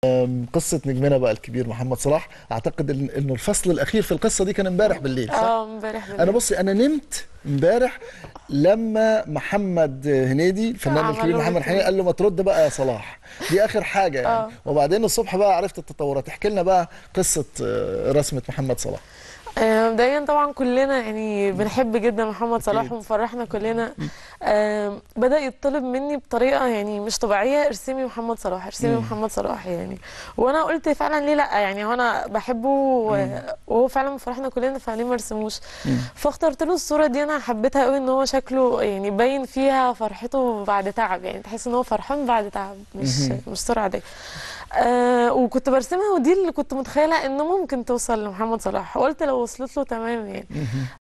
أم، قصة نجمنا بقى الكبير محمد صلاح اعتقد إن- انه الفصل الاخير في القصة دي كان امبارح بالليل صح؟ اه امبارح بالليل. انا بصي انا نمت امبارح لما محمد هنيدي الفنان عملوا الكبير له محمد كده. هنيدي قال له ما ترد بقى يا صلاح دي اخر حاجة يعني آه. وبعدين الصبح بقى عرفت التطورات احكي لنا بقى قصة آه، رسمة محمد صلاح آه، مبدئيا طبعا كلنا يعني بنحب جدا محمد صلاح أكيد. ومفرحنا كلنا آه، بدأ يطلب مني بطريقة يعني مش طبيعية ارسمي محمد صلاح ارسمي محمد صلاح يعني وانا قلت فعلا ليه لا يعني هو انا بحبه و- وهو فعلا مفرحنا كلنا فليه ما ارسموش فاخترت له الصورة دي انا حبيتها قوي ان هو شكله يعني باين فيها فرحته بعد تعب يعني تحس ان هو فرحان بعد تعب مش مش صورة عادية آه وكنت برسمها ودي اللي كنت متخيلة ان ممكن توصل لمحمد صلاح وقلت لو وصلت له تمام يعني